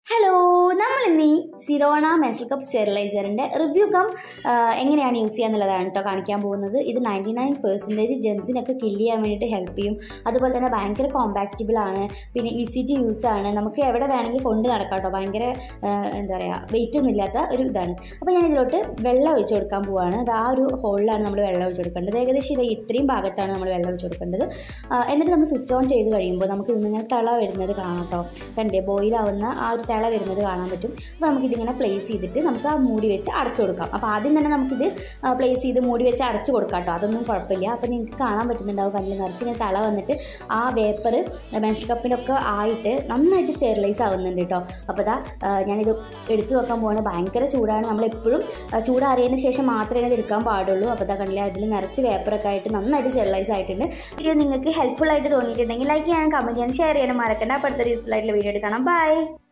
hello നമ്മൾ ഇന്ന് ഈ സിറോണ മെൻസ്ട്രൽ കപ്പ് സ്റ്റെറിലൈസറിൻ്റെ റിവ്യൂ കം ആ, എങ്ങനെയാണ് യൂസ് ചെയ്യുക എന്നുള്ളതാണ് കേട്ടോ കാണിക്കാൻ പോകുന്നത് ഇത് നയൻറ്റി നയൻ പെർസെൻറ്റേജ് ജെൻസിനൊക്കെ കില്ല് ചെയ്യാൻ വേണ്ടിയിട്ട് ഹെൽപ്പ് ചെയ്യും അതുപോലെ തന്നെ ഭയങ്കര കോമ്പാക്റ്റബിൾ ആണ് പിന്നെ ഈസി ടു യൂസ് ആണ് നമുക്ക് എവിടെ വേണമെങ്കിൽ കൊണ്ട് നടക്കാം കേട്ടോ ഭയങ്കര ആ, എന്താ പറയുക വെയിറ്റ് ഒന്നും ഇല്ലാത്ത ഒരു ഇതാണ് അപ്പോൾ ഞാൻ ഇതിലോട്ട് വെള്ളം ഒഴിച്ചു കൊടുക്കാൻ പോവാണ് അത് ആ ഒരു ഹോളിലാണ് നമ്മൾ വെള്ളം ഒഴിച്ചു കൊടുക്കേണ്ടത് ഏകദേശം ഇത് ഇത്രയും ഭാഗത്താണ് നമ്മൾ വെള്ളം ഒഴിച്ചു കൊടുക്കേണ്ടത് ആ, എന്നിട്ട് നമ്മൾ സ്വിച്ച് ഓൺ ചെയ്ത് കഴിയുമ്പോൾ നമുക്ക് ഇതിങ്ങനെ തള വരുന്നത് കാണാം കേട്ടോ കണ്ടേ ബോയിലാവുന്ന ആ ഒരു തിള വരുന്നത് കാണാൻ പറ്റും അപ്പോൾ നമുക്കിതിങ്ങനെ പ്ലേസ് ചെയ്തിട്ട് നമുക്ക് ആ മൂടി വെച്ച് അടച്ചു കൊടുക്കാം അപ്പോൾ ആദ്യം തന്നെ നമുക്കിത് പ്ലേസ് ചെയ്ത് മൂടി വെച്ച് അടച്ചു കൊടുക്കാം കേട്ടോ അതൊന്നും കുഴപ്പമില്ല അപ്പോൾ നിങ്ങൾക്ക് കാണാൻ പറ്റുന്നുണ്ടാവും കണ്ണിൽ നിറച്ച് ഇങ്ങനെ തള വന്നിട്ട് ആ വേപ്പർ മെൻസ് കപ്പിലൊക്കെ ആയിട്ട് നന്നായിട്ട് സ്റ്റെറിലൈസ് ആവുന്നുണ്ട് കേട്ടോ അപ്പോൾ ഇതാ ആ, ഞാനിത് എടുത്തു വെക്കാൻ പോകുന്നത് ഭയങ്കര ചൂടാണ് നമ്മളെപ്പോഴും ആ, ചൂടാറിയതിന് ശേഷം മാത്രമേ ഇത് എടുക്കാൻ പാടുള്ളൂ അപ്പോൾ ഇതാ കണ്ടില്ല അതിൽ നിറച്ച് വേപ്പറൊക്കെ ആയിട്ട് നന്നായിട്ട് സ്റ്റെറിലൈസ് ആയിട്ടുണ്ട് ഇത് നിങ്ങൾക്ക് ഹെൽപ്ഫുൾ ആയിട്ട് തോന്നിയിട്ടുണ്ടെങ്കിൽ ലൈക്ക് ചെയ്യാനും കമൻറ്റ് ചെയ്യാനും ഷെയർ ചെയ്യാനും മറക്കണ്ട അപ്പോൾ അടുത്തൊരു യൂസ്ഫുൾ ആയിട്ടുള്ള വീഡിയോ എടുക്കണം ബൈ